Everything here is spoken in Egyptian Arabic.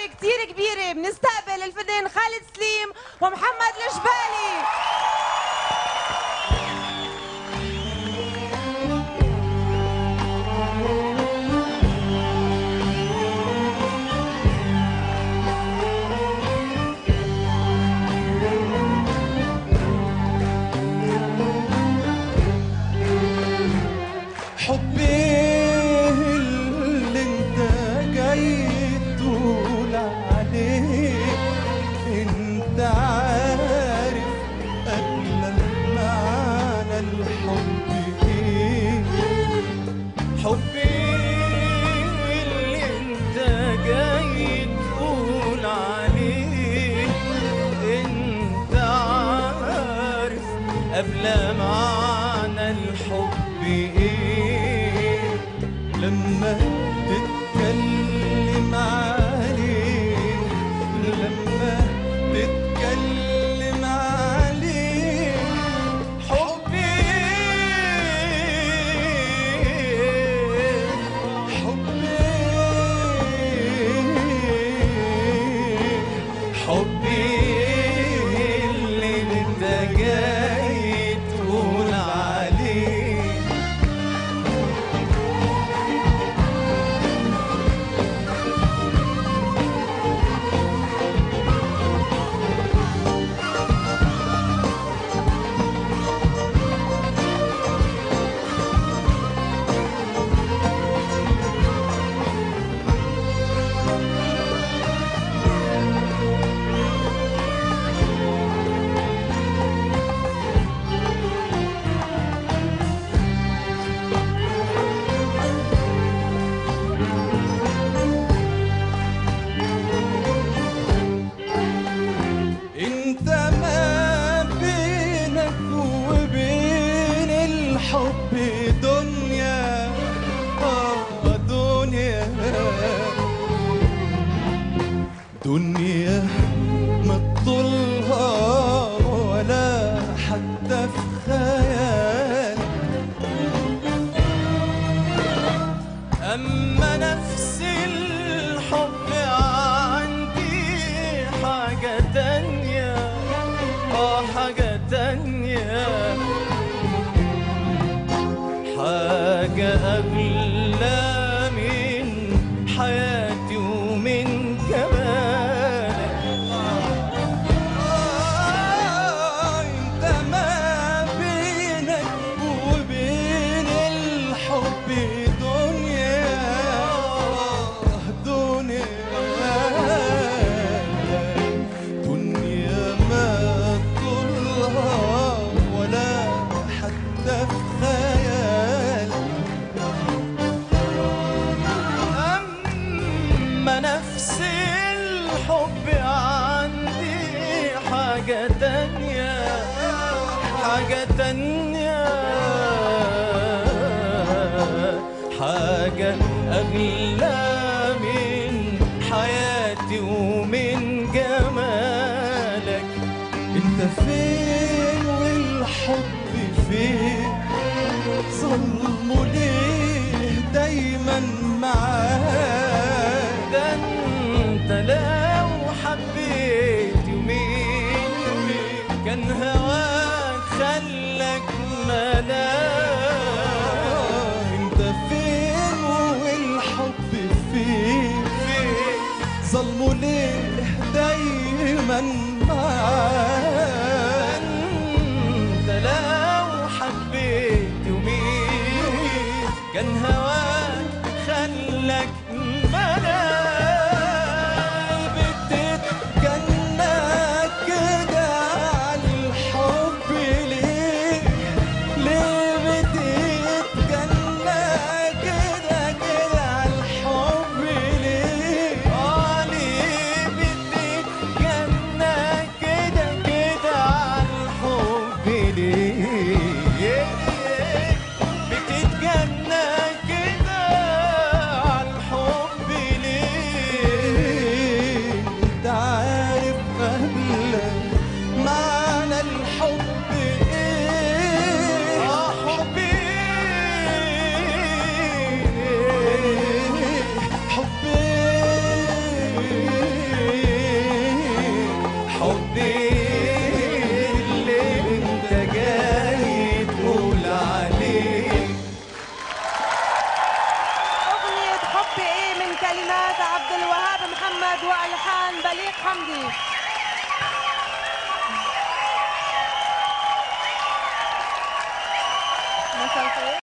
كتير كبيرة بنستقبل الفنان خالد سليم ومحمد الجبالي حبي اللي انت جاي تقول عليه انت عارف قبل معنى الحب ايه حبي اللي انت جاي تقول عليه انت عارف قبل معنى الحب ايه لما تتكلم عليه لما تتكلم عليه حبي حبي حبي اللي انت جاي تقول عليه انت ما بينك وبين الحب دنيا اه دنيا دنيا ما تطولها ولا حتى في خيال أما نفس الحب عندي حاجة تانية آه حاجة تانية حاجة أغلى من حياتي ومن جمالك آه، انت ما بينك وبين الحب دنيا دنيا دنيا ما طولها ولا حتى في خيال أما نفس الحب عندي حاجة تانية حاجة تانية حاجة أغلى من حياتي ومن جمالك انت فين والحب فين ظلمه ليه دايما معاك ده انت لو حبيت يومين يومين كان هواك خلك ملاك انت فين والحب فين فين ظلمه ليه دايما معاك انت لو حبيت يومين كان هواك خلك ملاك بتتجنى كده على الحب ليه ليه بتتجنى كده كده على الحب ليه اه ليه بتتجنى كده محمد والحان بليغ حمدي مساء الخير